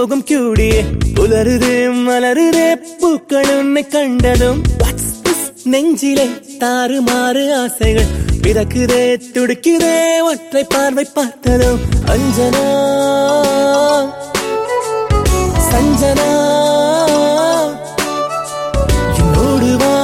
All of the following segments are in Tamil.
போகும் கியூடியே புலருதே மலருதே பூக்கள் உன்னை கண்டதும் What's this? நெஞ்சிலே தாறுமாறு ஆசைகள் பிறக்குதே துடிக்குதே ஒற்றை பார்வை பார்த்ததும் அஞ்சனா சஞ்சனா என்னோடு வா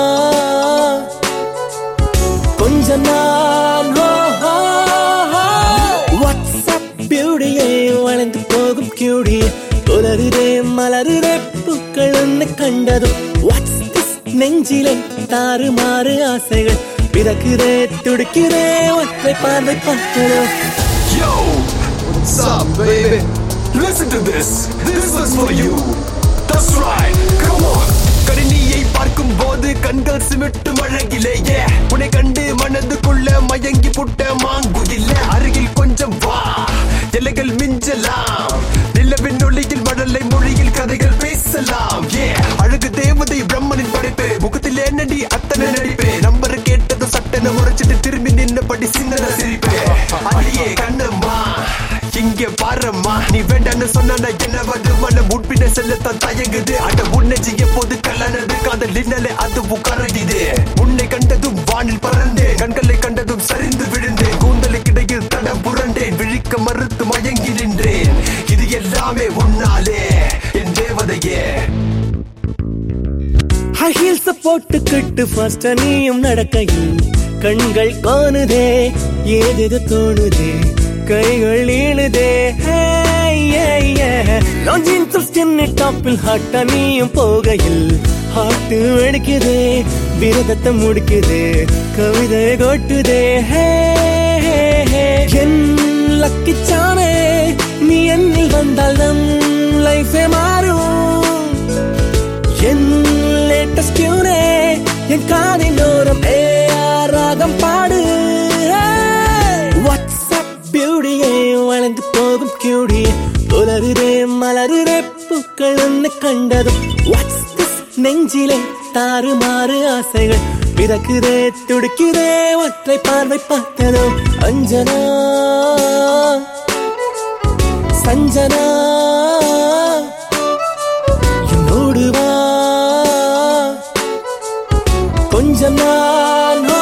கொஞ்சம் நான் ஹோ, ஹோ, ஹோ. வாட்ஸ்அப் பியூடியே வளைந்து போகும் கியூடியே புலருதே மலருதே பூக்கள் உன்னை கண்டதும் வாட்ஸ் திஸ் நெஞ்சிலே தாறுமாறு ஆசைகள் பிறக்குதே துடிக்குதே ஒற்றை பார்வை பார்த்ததும் Yo, what's up, baby? Listen to this. This is for you. That's right. Come on. கணினியை பார்க்கும் போது கண்கள் சிமிட்டும் அழகிலேயே உன்னை கண்டு மனதுக்குள்ள மயங்கி புட்ட மாங்குயில்ல அருகில் கொஞ்சம் வா எல்லைகள் மிஞ்சலாம் நிலவின் ஒளியில் மழலை மொழியில் கதைகள் பேசலாம் ஏ அழகு தேவதை பிரம்மனின் படைப்பு முகத்தில் என்னடி அத்தனை நடிப்பு நம்பர் கேட்டது சட்டன முறைச்சிட்டு திரும்பி நின்னபடி சின்ன சிரிப்பு அடியே கண்ணம்மா இங்க பாரம்மா நீ வேண்டான்னு சொன்ன என்ன வந்து மனம் உட்பின செல்லத்தான் தயங்குது அட உன்னை செய்ய போது கல்லானது காதல் இன்னலே அதுவும் கரடிது உன்னை கண்டதும் வானில் பறந்தேன் கண்களை கண்டதும் சரிந்து விழுந்தேன் கூந்தலுக்கிடையில் தடம் புரண்டேன் விழிக்க மறுத்து மயங்கி நின்றேன் இது எல்லாமே உன்னாலே என் தேவதையே ஹை ஹீல்ஸ் போட்டுக்கிட்டு ஃபர்ஸ்ட் நீயும் நடக்கையில் கண்கள் காணுதே ஏதேது தோணுதே கைகள் நீளுதே லாஞ்சின் ஸ்கின்னு டாப்பில் ஹாட்டா நீயும் போகையில் ஹாட்டு வெடிக்குதே விரதத்தை முடிக்குதே கவிதை கொட்டுதே ஹே, ஹே, ஹே. என் லக்கிச்சானே நீ என்னில் வந்தால் நம் லைஃபே மாறும் என் லேட்டஸ்ட் டியூனே என் காதினோரம் ஏஆர் ராகம் பாடு வாட்ஸ்அப் பியூடியே வளைந்து போகும் கியூடியே புலருதே மலருதே பூக்கள் உன்னை கண்டதும் வாட்ஸ் திஸ் நெஞ்சிலே தாறுமாறு ஆசைகள் பிறக்குதே துடிக்குதே ஒற்றை பார்வை பார்த்ததும் அஞ்சனா சஞ்சனா என்னோடு வா கொஞ்சம் நான்